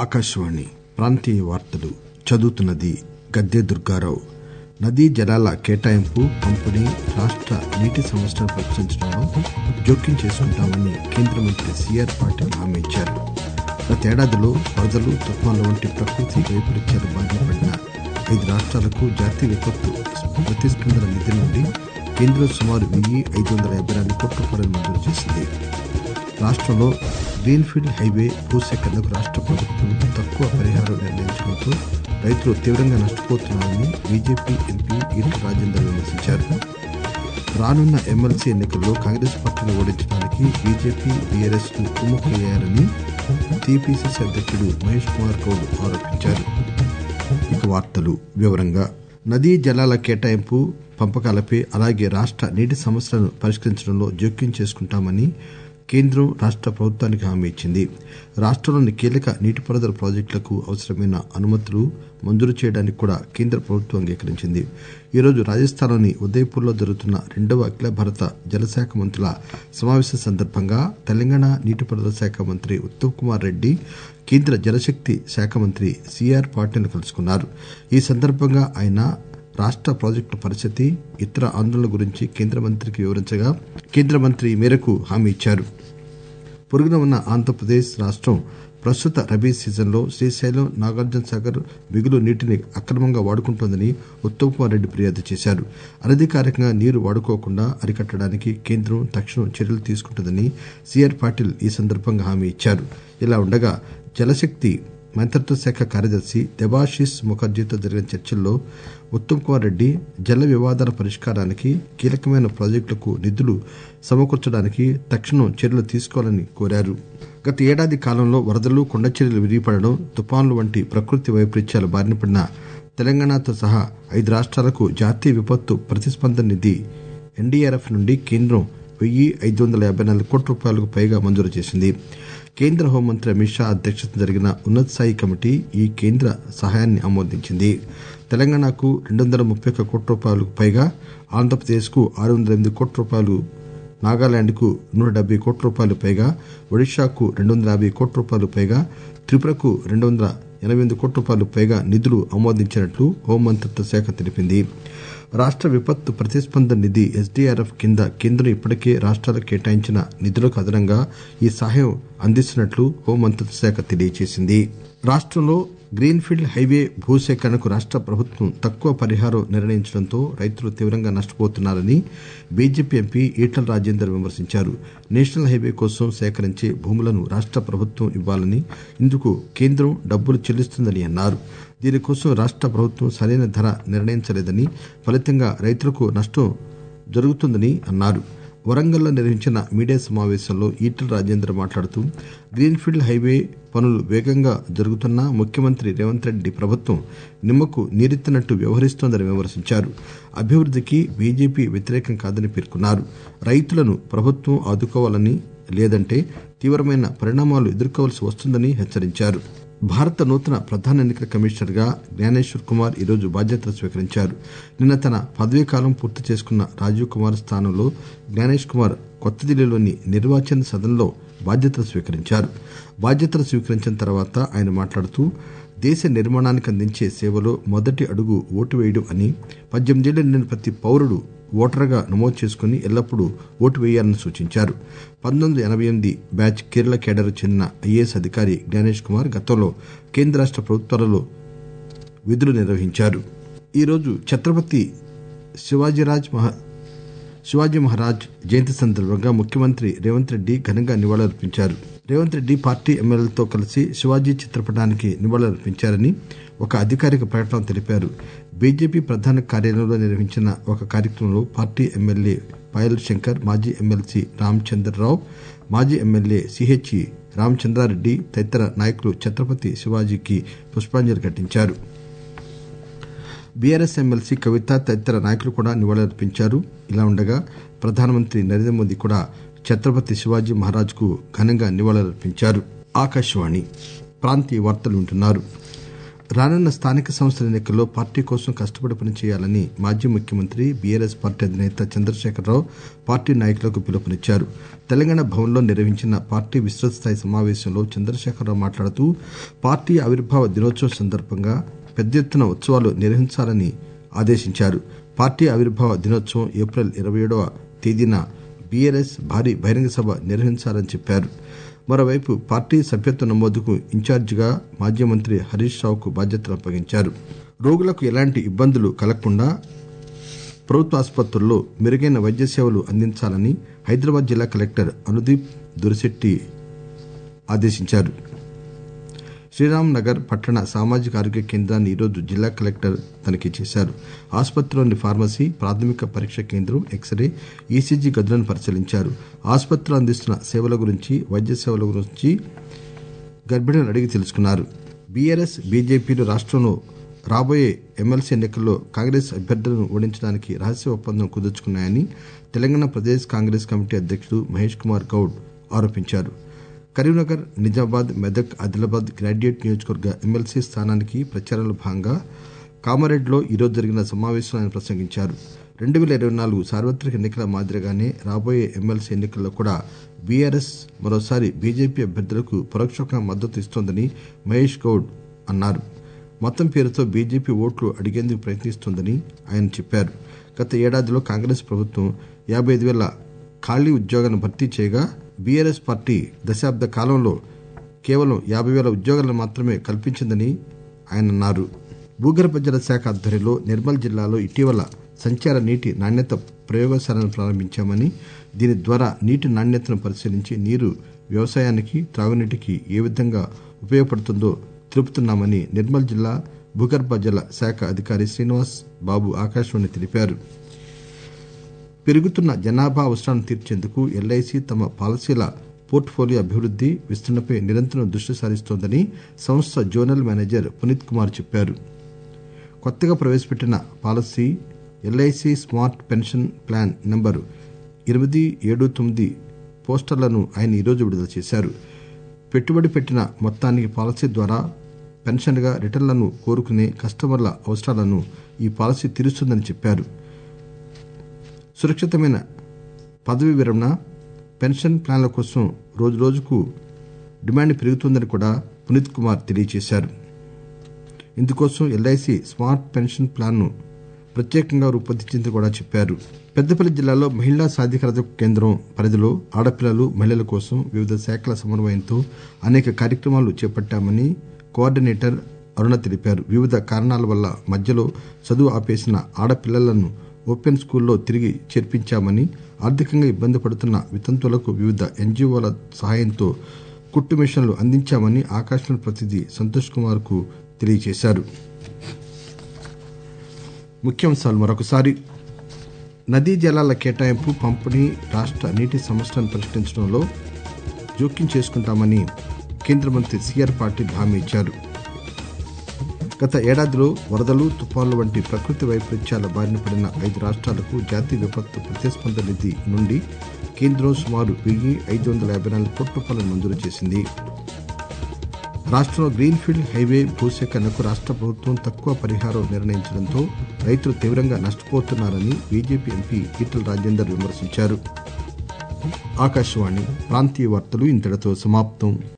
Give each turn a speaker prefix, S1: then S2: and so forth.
S1: ఆకాశవాణి ప్రాంతీయ వార్తలు చదువుతున్నది గద్దె దుర్గారావు నదీ జలాల కేటాయింపు పంపిణీ రాష్ట నీటి సమస్యలను పరిష్కరించడంలో జోక్యం చేసుకుంటామని కేంద్ర మంత్రి సిఆర్ పాటిల్ హామీ ఇచ్చారు గతేడాదిలో వరదలు తుఫాన్ల వంటి ప్రకృతి వైపరీత్యాలు బారిన పడిన ఐదు రాష్ట్రాలకు జాతీయ విపత్తు ప్రతిస్పందన నిధి నుండి కేంద్రం సుమారు వెయ్యి ఐదు వందల యాభై నాలుగు కోట్ల రూపాయలు మంజూరు చేసింది రాష్టంలో గ్రీన్ఫీల్డ్ హైవే భూసేకరణకు రాష్ట ప్రభుత్వం తక్కువ పరిహారం నిర్ణయించడంతో రైతులు తీవ్రంగా నష్టపోతున్నారని బీజేపీ ఎంపీ ఈటల రాజేందర్ విమర్శించారు రానున్న ఎమ్మెల్సీ ఎన్నికల్లో కాంగ్రెస్ పార్టీని ఓడించడానికి బీజేపీ బీఆర్ఎస్ ను కుమ్మక్కయ్యారని టీపీసీసీ అధ్యక్షుడు మహేష్ కుమార్ గౌడ్ ఆరోపించారు ఇక వార్తలు వివరంగా నదీ జలాల కేటాయింపు పంపకాలపై అలాగే రాష్ట నీటి సమస్యలను పరిష్కరించడంలో జోక్యం చేసుకుంటామని కేంద్రం రాష్ట ప్రభుత్వానికి హామీ ఇచ్చింది రాష్టంలోని కీలక నీటిపారుదల ప్రాజెక్టులకు అవసరమైన అనుమతులు మంజూరు చేయడానికి కూడా కేంద్ర ప్రభుత్వం అంగీకరించింది ఈరోజు రాజస్థాన్లోని ఉదయపూర్లో జరుగుతున్న రెండవ అఖిల భారత జలశాఖ మంత్రుల సమావేశం సందర్భంగా తెలంగాణ నీటిపారుదల శాఖ మంత్రి ఉత్తమ్ కుమార్ రెడ్డి కేంద్ర జలశక్తి శాఖ మంత్రి సిఆర్ పాటిల్ ను కలుసుకున్నారు ఈ సందర్భంగా ఆయన రాష్ట ప్రాజెక్టుల పరిస్థితి ఇతర ఆందోళనల గురించి కేంద్ర మంత్రికి వివరించగా కేంద్ర మంత్రి ఈ మేరకు హామీ ఇచ్చారు పొరుగున ఉన్న ఆంధ్రప్రదేశ్ రాష్టం ప్రస్తుత రబీ సీజన్లో శ్రీశైలం నాగార్జున సాగర్ మిగులు నీటిని అక్రమంగా వాడుకుంటోందని ఉత్తమ్ కుమార్ రెడ్డి ఫిర్యాదు చేశారు అనధికారికంగా నీరు వాడుకోకుండా అరికట్టడానికి కేంద్రం తక్షణం చర్యలు తీసుకుంటుందని సిఆర్ పాటిల్ ఈ సందర్భంగా హామీ ఇచ్చారు ఇలా ఉండగా జలశక్తి మంత్రిత్వ శాఖ కార్యదర్శి దెబాశిస్ ముఖర్జీతో జరిగిన చర్చల్లో ఉత్తమ్ కుమార్ రెడ్డి జల వివాదాల పరిష్కారానికి కీలకమైన ప్రాజెక్టులకు నిధులు సమకూర్చడానికి తక్షణం చర్యలు తీసుకోవాలని కోరారు గత ఏడాది కాలంలో వరదలు కొండచర్యలు విరిగిపడడం తుపాన్లు వంటి ప్రకృతి వైపరీత్యాల బారిన పడిన తెలంగాణతో సహా ఐదు రాష్ట్రాలకు జాతీయ విపత్తు ప్రతిస్పందన నిధి ఎన్డీఆర్ఎఫ్ నుండి కేంద్రం వెయ్యి ఐదు వందల యాభై నాలుగు కోట్ల రూపాయలకు పైగా మంజూరు చేసింది కేంద్ర హోంమంత్రి అమిత్ షా అధ్యక్షతన జరిగిన ఉన్నత స్థాయి కమిటీ ఈ కేంద్ర సహాయాన్ని ఆమోదించింది తెలంగాణకు రెండు వందల ముప్పై ఒక్క కోట్ల రూపాయలకు పైగా ఆంధ్రప్రదేశ్ కు ఆరు వందల ఎనిమిది కోట్ల రూపాయలు నాగాలాండ్ కు నూట డెబ్బై కోట్ల రూపాయలు పైగా ఒడిశాకు రెండు వందల యాభై కోట్ల రూపాయలు పైగా త్రిపురకు రెండు వందల ఎనభై ఎనిమిది కోట్ల రూపాయలు పైగా నిధులు ఆమోదించినట్లు హోంమంత్రిత్వ శాఖ తెలిపింది రాష్ట విపత్తు ప్రతిస్పందన నిధి ఎస్డీఆర్ఎఫ్ కింద కేంద్రం ఇప్పటికే రాష్ట్రాలకు కేటాయించిన నిధులకు అదనంగా ఈ సహాయం అందిస్తున్నట్లు హోంమంత్రిత్వ శాఖ తెలియజేసింది రాష్టంలో గ్రీన్ఫీల్డ్ హైవే భూసేకరణకు రాష్ట ప్రభుత్వం తక్కువ పరిహారం నిర్ణయించడంతో రైతులు తీవ్రంగా నష్టపోతున్నారని బీజేపీ ఎంపీ ఈటల రాజేందర్ విమర్శించారు నేషనల్ హైవే కోసం సేకరించే భూములను రాష్ట ప్రభుత్వం ఇవ్వాలని ఇందుకు కేంద్రం డబ్బులు చెల్లిస్తుందని అన్నారు దీనికోసం రాష్ట ప్రభుత్వం సరైన ధర నిర్ణయించలేదని ఫలితంగా రైతులకు నష్టం జరుగుతుందని అన్నారు వరంగల్లో నిర్వహించిన మీడియా సమావేశంలో ఈటల రాజేందర్ మాట్లాడుతూ గ్రీన్ఫీల్డ్ హైవే పనులు వేగంగా జరుగుతున్నా ముఖ్యమంత్రి రేవంత్ రెడ్డి ప్రభుత్వం నిమ్మకు నీరెత్తినట్టు వ్యవహరిస్తోందని విమర్శించారు అభివృద్దికి బీజేపీ వ్యతిరేకం కాదని పేర్కొన్నారు రైతులను ప్రభుత్వం ఆదుకోవాలని లేదంటే తీవ్రమైన పరిణామాలు ఎదుర్కోవాల్సి వస్తుందని హెచ్చరించారు భారత నూతన ప్రధాన ఎన్నికల కమిషనర్ గా జ్ఞానేశ్వర్ కుమార్ ఈరోజు బాధ్యతలు స్వీకరించారు నిన్న తన పదవీకాలం పూర్తి చేసుకున్న రాజీవ్ కుమార్ స్థానంలో జ్ఞానేష్ కుమార్ కొత్త ఢిల్లీలోని నిర్వాచన సదన్లో బాధ్యతలు స్వీకరించారు బాధ్యతలు స్వీకరించిన తర్వాత ఆయన మాట్లాడుతూ దేశ నిర్మాణానికి అందించే సేవలో మొదటి అడుగు ఓటు వేయడం అని పద్దెనిమిదేళ్లు నిండిన ప్రతి పౌరుడు ఓటరుగా నమోదు చేసుకుని ఎల్లప్పుడూ ఓటు వేయాలని సూచించారు పంతొమ్మిది వందల ఎనబై ఎనిమిది బ్యాచ్ కేరళ కేడర్ చెందిన ఐఏఎస్ అధికారి జ్ఞానేష్ కుమార్ గతంలో కేంద్ర రాష్ట ప్రభుత్వాలలో విధులు నిర్వహించారు ఈరోజు ఛత్రపతి శివాజీరాజ్ మహా శివాజీ మహారాజ్ జయంతి సందర్భంగా ముఖ్యమంత్రి రేవంత్ రెడ్డి ఘనంగా నివాళులర్పించారు రేవంత్ రెడ్డి పార్టీ ఎమ్మెల్యేలతో కలిసి శివాజీ చిత్రపటానికి నివాళులర్పించారని ఒక అధికారిక ప్రకటన తెలిపారు బీజేపీ ప్రధాన కార్యాలయంలో నిర్వహించిన ఒక కార్యక్రమంలో పార్టీ ఎమ్మెల్యే పాయల్ శంకర్ మాజీ ఎమ్మెల్సీ రామచంద్రరావు మాజీ ఎమ్మెల్యే సిహెచ్ రామచంద్రారెడ్డి తదితర నాయకులు ఛత్రపతి శివాజీకి పుష్పాంజలి ఘటించారు బీఆర్ఎస్ ఎమ్మెల్సీ కవిత తదితర నాయకులు కూడా నివాళులర్పించారు ఇలా ఉండగా ప్రధానమంత్రి నరేంద్ర మోదీ కూడా ఛత్రపతి శివాజీ మహారాజ్ కు ఘనంగా నివాళులర్పించారు ఆకాశవాణి ప్రాంతీయ వార్తలు వింటున్నారు రానున్న స్థానిక సంస్థల ఎన్నికల్లో పార్టీ కోసం కష్టపడి పనిచేయాలని మాజీ ముఖ్యమంత్రి బీఆర్ఎస్ పార్టీ అధినేత చంద్రశేఖరరావు పార్టీ నాయకులకు పిలుపునిచ్చారు తెలంగాణ భవన్లో నిర్వహించిన పార్టీ విస్తృత స్థాయి సమావేశంలో చంద్రశేఖరరావు మాట్లాడుతూ పార్టీ ఆవిర్భావ దినోత్సవం సందర్భంగా పెద్ద ఎత్తున ఉత్సవాలు నిర్వహించాలని ఆదేశించారు పార్టీ ఆవిర్భావ దినోత్సవం ఏప్రిల్ ఇరవై ఏడవ తేదీన బీఆర్ఎస్ భారీ బహిరంగ సభ నిర్వహించాలని చెప్పారు మరోవైపు పార్టీ సభ్యత్వ నమోదుకు ఇన్ఛార్జిగా మాజీ మంత్రి హరీష్ రావుకు బాధ్యతలు అప్పగించారు రోగులకు ఎలాంటి ఇబ్బందులు కలగకుండా ప్రభుత్వ ఆసుపత్రుల్లో మెరుగైన వైద్య సేవలు అందించాలని హైదరాబాద్ జిల్లా కలెక్టర్ అనుదీప్ దురిశెట్టి ఆదేశించారు శ్రీరామ్ నగర్ పట్టణ సామాజిక ఆరోగ్య కేంద్రాన్ని ఈరోజు జిల్లా కలెక్టర్ తనిఖీ చేశారు ఆసుపత్రిలోని ఫార్మసీ ప్రాథమిక పరీక్ష కేంద్రం ఎక్స్రే ఈసీజీ గదులను పరిశీలించారు ఆసుపత్రిలో అందిస్తున్న సేవల గురించి వైద్య సేవల గురించి గర్భిణులను అడిగి తెలుసుకున్నారు బీఆర్ఎస్ బీజేపీలు రాష్టంలో రాబోయే ఎమ్మెల్సీ ఎన్నికల్లో కాంగ్రెస్ అభ్యర్థులను ఓడించడానికి రహస్య ఒప్పందం కుదుర్చుకున్నాయని తెలంగాణ ప్రదేశ్ కాంగ్రెస్ కమిటీ అధ్యక్షుడు మహేష్ కుమార్ గౌడ్ ఆరోపించారు కరీంనగర్ నిజామాబాద్ మెదక్ ఆదిలాబాద్ గ్రాడ్యుయేట్ నియోజకవర్గ ఎమ్మెల్సీ స్థానానికి ప్రచారంలో భాగంగా కామారెడ్డిలో ఈరోజు జరిగిన సమావేశంలో ఆయన ప్రసంగించారు రెండు పేల ఇరవై నాలుగు సార్వత్రిక ఎన్నికల మాదిరిగానే రాబోయే ఎమ్మెల్సీ ఎన్నికల్లో కూడా బీఆర్ఎస్ మరోసారి బీజేపీ అభ్యర్థులకు పరోక్షంగా మద్దతు ఇస్తోందని మహేష్ గౌడ్ అన్నారు మతం పేరుతో బీజేపీ ఓట్లు అడిగేందుకు ప్రయత్నిస్తోందని ఆయన చెప్పారు గత ఏడాదిలో కాంగ్రెస్ ప్రభుత్వం యాబై ఐదు వేల ఖాళీ ఉద్యోగాలను భర్తీ చేయగా బీఆర్ఎస్ పార్టీ దశాబ్ద కాలంలో కేవలం యాబై వేల ఉద్యోగాలను మాత్రమే కల్పించిందని ఆయన అన్నారు భూగర్భ జల శాఖ ఆధ్వర్యంలో నిర్మల్ జిల్లాలో ఇటీవల సంచార నీటి నాణ్యత ప్రయోగశాలను ప్రారంభించామని దీని ద్వారా నీటి నాణ్యతను పరిశీలించి నీరు వ్యవసాయానికి త్రాగునీటికి ఏ విధంగా ఉపయోగపడుతుందో తెలుపుతున్నామని నిర్మల్ జిల్లా భూగర్భ జల శాఖ అధికారి శ్రీనివాస్ బాబు ఆకాశవాణి తెలిపారు పెరుగుతున్న జనాభా అవసరాలను తీర్చేందుకు ఎల్ఐసి తమ పాలసీల పోర్ట్ఫోలియో అభివృద్ది విస్తరణపై నిరంతరం దృష్టి సారిస్తోందని సంస్థ జోనల్ మేనేజర్ పునీత్ కుమార్ చెప్పారు కొత్తగా ప్రవేశపెట్టిన policy LIC smart pension plan number ఎనిమిది ఏడు తొమ్మిది పోస్టర్లను ఆయన ఈరోజు విడుదల చేశారు పెట్టుబడి పెట్టిన మొత్తానికి పాలసీ ద్వారా పెన్షన్గా రిటర్న్లను కోరుకునే కస్టమర్ల అవసరాలను ఈ పాలసీ తీరుస్తుందని చెప్పారు సురక్షితమైన పదవీ విరమణ పెన్షన్ ప్లాన్ల కోసం రోజురోజుకు డిమాండ్ పెరుగుతోందని కూడా పునీత్ కుమార్ తెలియజేశారు ఇందుకోసం ఎల్ఐసి స్మార్ట్ పెన్షన్ ప్లాన్ను ప్రత్యేకంగా రూపొందించింది కూడా చెప్పారు పెద్దపల్లి జిల్లాలో మహిళా సాధికారత కేంద్రం పరిధిలో ఆడపిల్లలు మహిళల కోసం వివిధ శాఖల సమన్వయంతో అనేక కార్యక్రమాలు చేపట్టామని కోఆర్డినేటర్ అరుణ తెలిపారు వివిధ కారణాల వల్ల మధ్యలో చదువు ఆపేసిన ఆడపిల్లలను ఓపెన్ స్కూల్లో తిరిగి చేర్పించామని ఆర్థికంగా ఇబ్బంది పడుతున్న వితంతువులకు వివిధ ఎన్జీఓల సహాయంతో కుట్టు మిషన్లు అందించామని ఆకాశవాణి ప్రతినిధి సంతోష్ కుమార్ కు తెలియజేశారు ముఖ్యాంశాలు మరొకసారి నదీ జలాల కేటాయింపు పంపిణీ రాష్ట నీటి సమస్యలను పరిష్కరించడంలో జోక్యం చేసుకుంటామని కేంద్ర మంత్రి సిఆర్ పాటిల్ హామీ ఇచ్చారు గత ఏడాదిలో వరదలు తుఫాన్లు వంటి ప్రకృతి వైపరీత్యాల బారిన పడిన ఐదు రాష్ట్రాలకు జాతీయ విపత్తు ప్రతిస్పందన నిధి నుండి కేంద్రం సుమారు వెయ్యి ఐదు వందల యాభై నాలుగు కోట్ల రూపాయలను మంజూరు చేసింది రాష్ట్రంలో గ్రీన్ఫీల్డ్ హైవే భూసేకరణకు రాష్ట్ర ప్రభుత్వం తక్కువ పరిహారం నిర్ణయించడంతో రైతులు తీవ్రంగా నష్టపోతున్నారని బీజేపీ ఎంపీ ఈటల రాజేందర్ విమర్శించారు ఆకాశవాణి ప్రాంతీయ వార్తలు ఇంతటితో సమాప్తం